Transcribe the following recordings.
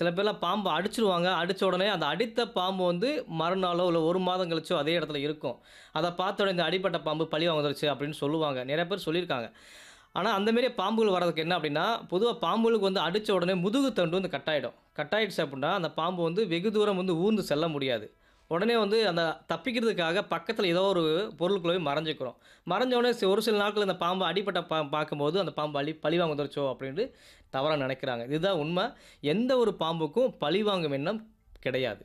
சில பேர்லாம் பாம்பு அடிச்சிருவாங்க. அடிச்ச உடனே அந்த அடித்த பாம்பு வந்து மறுநாளோ, இல்ல 1 மாதம் கழிச்சோ அதே இடத்துல இருக்கும். அத பார்த்த உடனே இந்த அடிபட்ட பாம்பு பழி வாங்குந்துருச்சு அப்படின்னு சொல்லுவாங்க. நெறைய பேர் சொல்லியிருக்காங்க. ஆனா, அந்த மாரியே பாம்புகள் வர்றதுக்கு என்ன அப்படின்னா, பொதுவா பாம்புகளுக்கு வந்து அடிச்ச உடனே முதுகு தண்டு வந்து கட் ஆயிடும். கட் ஆயிடுச்சு அப்படின்னா, அந்த பாம்பு வந்து வெகு தூரம் வந்து ஊர்ந்து செல்ல முடியாது. உடனே வந்து அந்த தப்பிக்கிறதுக்காக பக்கத்துல ஏதோ ஒரு பொருளுக்குள்ள போய் மறைஞ்சுக்கிறோம். மறைஞ்ச உடனே சி ஒரு சில நாட்கள் அந்த பாம்பு அடிபட்ட பா பார்க்கும்போது அந்த பாம்பு பழி பழிவாங்க வந்துருச்சோ அப்படின்ட்டு தவறா நெனைக்கிறாங்க. இதுதான் உண்ம. எந்த ஒரு பாம்புக்கும் பழிவாங்கும் எண்ணம் கிடையாது.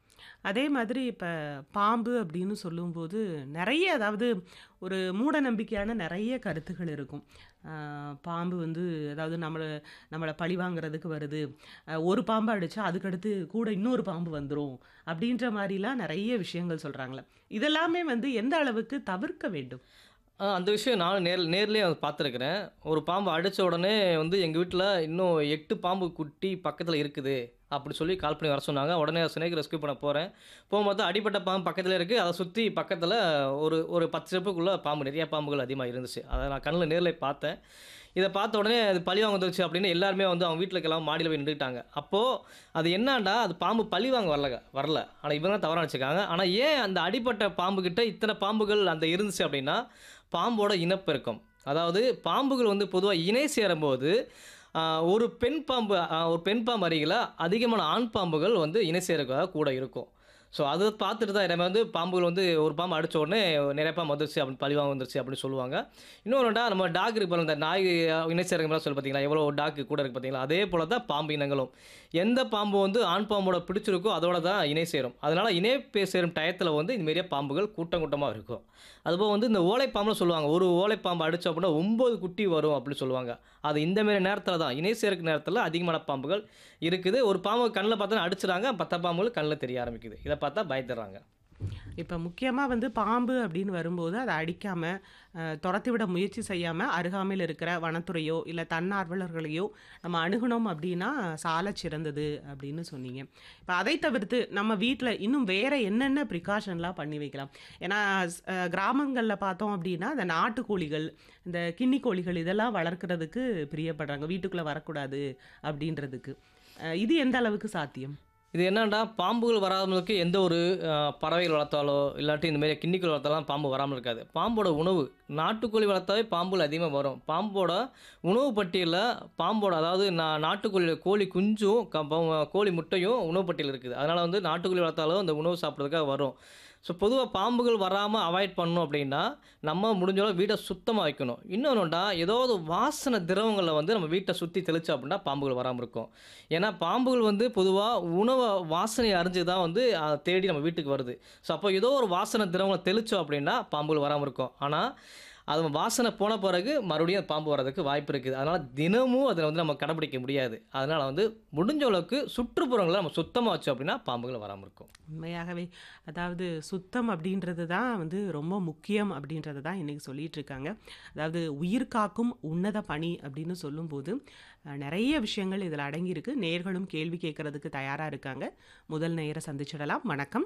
அதே மாதிரி இப்ப பாம்பு அப்படின்னு சொல்லும்போது, நெறைய அதாவது ஒரு மூட நம்பிக்கையான நெறைய கருத்துகள் இருக்கும். அ பாம்பு வந்து அதாவது நம்மள நம்மள பழி வாங்குறதுக்கு வருது. அ ஒரு பாம்ப அடிச்சா அதுக்கடுத்து கூட இன்னொரு பாம்பு வந்துரும். அப்படின்ற மாரிலாம் நெறைய விஷயங்கள் சொல்றாங்கல்ல. இதெல்லாமே வந்து எந்த அளவுக்கு தவிர்க்க வேண்டும்? ஆ அந்த விஷயம் நானும் நேர் நேர்லயே வந்து பார்த்துருக்கிறேன். ஒரு பாம்பு அடிச்ச உடனே வந்து எங்க வீட்ல இன்னும் 8 பாம்பு குட்டி பக்கத்துல இருக்குது. அப்படி சொல்லி கால் பண்ணி வர சொன்னாங்க. உடனே ஸ்னேக் ரெஸ்க்யூ பண்ண போறேன். போகும்போது அடிபட்ட பாம்பு பக்கத்திலே இருக்கு. அத சுத்தி பக்கத்துல ஒரு ஒரு 10 ஸ்டெப்புக்குள்ள பாம்பு நெறைய பாம்புகள் அதிகமா இருந்துச்சு. அத நான் கண்ல நேர்ல பார்த்தேன். இத பார்த்த உடனே அது பழி வாங்க வந்துருச்சு அப்படின்னு எல்லாருமே வந்து அவங்க வீட்ல இருக்கலாம் மாடியில போய் நின்னுக்கிட்டாங்க. அப்போ அது என்னான்டா, அது பாம்பு பழி வாங்க வரலங்க வரல. ஆனா இவங்க தான் தவறா நெனச்சுருக்காங்க. ஆனா ஏன் அந்த அடிபட்ட பாம்புகிட்ட இத்தன பாம்புகள் அந்த இருந்துச்சு அப்படின்னா, பாம்போட இனப்பெருக்கம். அதாவது பாம்புகள் வந்து பொதுவா இணை சேரும்போது, அ ஒரு பெண் பாம்பு அ ஒரு பெண் பாம்பு அருகில அதிகமான ஆண் பாம்புகள் வந்து இணை சேருறதுக்காக கூட இருக்கும். ஸோ அத பார்த்துட்டு தான் நம்ம வந்து பாம்புகள் வந்து ஒரு பாம்பு அடிச்ச உடனே நெறைய பாம்பு வந்துருச்சு அப்படின்னு பழி வாங்க வந்துருச்சு அப்படின்னு சொல்லுவாங்க. இன்னொன்னுடா நம்ம டாக் இருக்கு பாருங்க, இந்த நாய் இணை சேர்றவங்கலாம் சொல்லி பார்த்தீங்களா, எவ்வளோ டாக் கூட இருக்கு பார்த்தீங்களா, அதே போல தான் பாம்பு இனங்களும். எந்த பாம்பு வந்து ஆண் பாம்போட பிடிச்சிருக்கோ அதோட தான் இணை சேரும். அதனால இணை பே சேரும் டயத்துல வந்து இந்த மாரியே பாம்புகள் கூட்டம் கூட்டமா இருக்கும். அதுபோக வந்து இந்த ஓலைப்பாம்புன்னு சொல்லுவாங்க. ஒரு ஓலைப்பாம்பு அடிச்சோம் அப்படின்னா 9 குட்டி வரும் அப்படின்னு சொல்லுவாங்க. அது இந்த மாரி நேரத்துல தான் இணை சேர்க்கை நேரத்துல அதிகமான பாம்புகள் இருக்குது. ஒரு பாம்பு கண்ல பார்த்தோனே அடிச்சுறாங்க. மத்த பாம்புகள் கண்ல தெரிய ஆரம்பிக்குது. இத பார்த்தா பயந்துடுறாங்க. இப்ப முக்கியமா வந்து பாம்பு அப்படின்னு வரும்போது, அத அடிக்காம, அ தொரத்தி விட முயற்சி செய்யாம, அருகாமையில இருக்கிற வனத்துறையோ, இல்ல தன்னார்வலர்களையோ நம்ம அணுகுனோம் அப்படின்னா, சாலச் சிறந்தது அப்படின்னு சொன்னீங்க. இப்ப அதை தவிர்த்து நம்ம வீட்ல இன்னும் வேற என்னென்ன ப்ரிகாஷன்லாம் பண்ணி வைக்கலாம்? ஏன்னா ஸ் அ கிராமங்கள்ல பார்த்தோம் அப்படின்னா, இந்த நாட்டுக்கோழிகள், இந்த கின்னி கோழிகள் இதெல்லாம் வளர்க்கிறதுக்கு பிரியப்படுறாங்க. வீட்டுக்குள்ள வரக்கூடாது அப்படின்றதுக்கு. அ இது எந்த அளவுக்கு சாத்தியம்? இது என்னன்னா, பாம்புகள் வராமலுக்கு எந்த ஒரு அ பறவைகள் வளர்த்தாலோ, இல்லாட்டி இந்த மாரி கின்னிக்கோழி வளர்த்தாலாம் பாம்பு வராம இருக்காது. பாம்போட உணவு நாட்டுக்கோழி வளர்த்தாவே பாம்புகள் அதிகமா வரும். பாம்போட உணவு பட்டியல்ல பாம்போட அதாவது நா நாட்டுக்கோழியோட கோழி குஞ்சும், க ப கோழி முட்டையும் உணவு பட்டியல்ல இருக்குது. அதனால வந்து நாட்டுக்கோழி வளர்த்தாலும் அந்த உணவு சாப்பிடுறதுக்காக வரும். ஸோ பொதுவா பாம்புகள் வராம அவாய்ட் பண்ணணும் அப்படின்னா, நம்ம முடிஞ்ச அளவு வீட சுத்தமா வைக்கணும். இன்னொன்னுடா, ஏதாவது வாசன திரவங்கள வந்து நம்ம வீட்ட சுத்தி தெளிச்சோம் அப்படின்னா பாம்புகள் வராம இருக்கும். ஏன்னா பாம்புகள் வந்து பொதுவா உணவ வாசனைய அறிஞ்சு தான் வந்து அ தேடி நம்ம வீட்டுக்கு வருது. ஸோ அப்போ ஏதோ ஒரு வாசன திரவங்கள தெளிச்சோம் அப்படின்னா பாம்புகள் வராம இருக்கும். ஆனா, அது வாசனை போன பிறகு மறுபடியும் பாம்பு வர்றதுக்கு வாய்ப்பு இருக்குது. அதனால தினமும் அத வந்து நம்ம கடைபிடிக்க முடியாது. அதனால வந்து முடிஞ்ச அளவுக்கு சுற்றுப்புறங்கள நம்ம சுத்தமா வச்சோம் அப்படின்னா பாம்புகள் வராம இருக்கும். உண்மையாகவே. அதாவது சுத்தம் அப்படின்றது தான் வந்து ரொம்ப முக்கியம் அப்படின்றத தான் இன்னைக்கு சொல்லிட்டு இருக்காங்க. அதாவது உயிர் காக்கும் உன்னத பணி அப்படின்னு சொல்லும்போது, அ நெறைய விஷயங்கள் இதில அடங்கியிருக்கு. நேயர்களும் கேள்வி கேட்கறதுக்கு தயாரா இருக்காங்க. முதல் நேயர சந்திச்சிடலாம். வணக்கம்.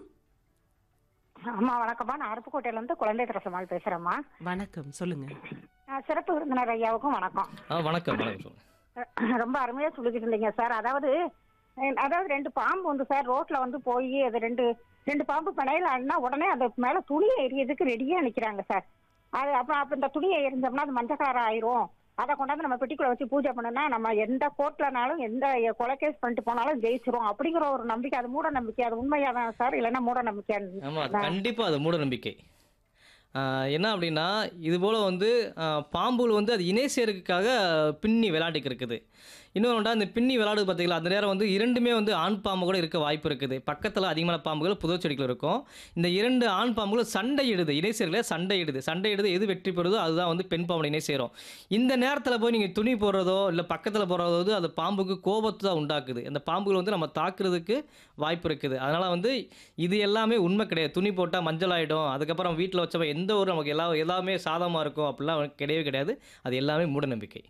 அம்மா வணக்கம்மா. நான் அருப்புக்கோட்டையிலேருந்து குழந்தை திரசம்மாள் பேசுறேம்மா. வணக்கம். சொல்லுங்க. அ சிறப்பு விருந்தினர் ஐயாவுக்கும் வணக்கம். ஆ வணக்கம், வணக்கம் சொல்லுங்க. ரொம்ப அருமையா சொல்லிக்கிட்டு இருந்தீங்க சார். அதாவது அ அதாவது 2 பாம்பு வந்து சார் ரோட்ல வந்து போயி அது 2 2 பாம்பு பிணையில ஆடுனா உடனே அது மேல துணிய எறியறதுக்கு ரெடியா நிக்கிறாங்க சார். அது அப்புறம் அப்ப இந்த துணிய எரிஞ்சோம்னா அது மஞ்ச கலர் ஆயிரும். அத கொண்டாந்து நம்ம பெட்டிக்குள்ள வச்சு பூஜை பண்ணுனா, நம்ம எந்த கோர்ட்லனாலும் எந்த கொலை கேஸ் பண்ணிட்டு போனாலும் ஜெயிச்சிரும். அப்படிங்கிற ஒரு நம்பிக்கை. அது மூட நம்பிக்கை. அது உண்மையா தான் சார்? இல்லன்னா மூட நம்பிக்கையா? ஆமா. அது கண்டிப்பா அது மூட நம்பிக்கை. ஆ என்ன அப்படின்னா, இதுபோல வந்து அ பாம்புகள் வந்து அது இணை சேர்க்கைக்காக பின்னி விளையாடிட்டு இருக்குது. இன்னொன்னுடா, இந்த பின்னி விளையாடுது பார்த்தீங்களா, அந்த நேரம் வந்து 2மே வந்து ஆண் பாம்பு கூட இருக்க வாய்ப்பு இருக்குது. பக்கத்துல அதிகமான பாம்புகள் புதர் செடிக்குள்ள இருக்கும். இந்த 2 ஆண் பாம்புகளும் சண்டையிடுது. இணை சேர்க்கையில சண்டையிடுது. சண்டையிடுது எது வெற்றி பெறுதோ அதுதான் வந்து பெண் பாம்போட இணை சேரும். இந்த நேரத்துல போய் நீங்க துணி போடுறதோ, இல்ல பக்கத்துல போடுறதோ வந்து அது பாம்புக்கு கோபத்த தான் உண்டாக்குது. அந்த பாம்புகள் வந்து நம்ம தாக்குறதுக்கு வாய்ப்பு இருக்குது. அதனால வந்து இது எல்லாமே உண்மை கிடையாது. துணி போட்டா மஞ்சள் ஆயிடும். அதுக்கப்புறம் வீட்ல வச்சா எந்த ஒரு நமக்கு எல்லா எல்லாமே சாதகமா இருக்கும் அப்படிலாம் கிடையவே கிடையாது. அது எல்லாமே மூட நம்பிக்கை.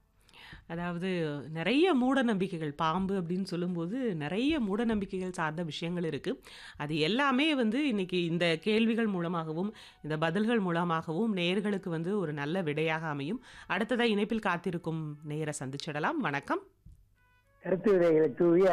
அதாவது நெறைய மூட நம்பிக்கைகள். பாம்பு அப்படின்னு சொல்லும்போது, நெறைய மூட நம்பிக்கைகள் சார்ந்த விஷயங்கள் இருக்கு. அது எல்லாமே வந்து இன்னைக்கு இந்த கேள்விகள் மூலமாகவும், இந்த பதில்கள் மூலமாகவும் நேயர்களுக்கு வந்து ஒரு நல்ல விடையாக அமையும். அடுத்ததா இணைப்பில் காத்திருக்கும் நேயர சந்திச்சிடலாம். வணக்கம். கருத்து விதைகளை தூவி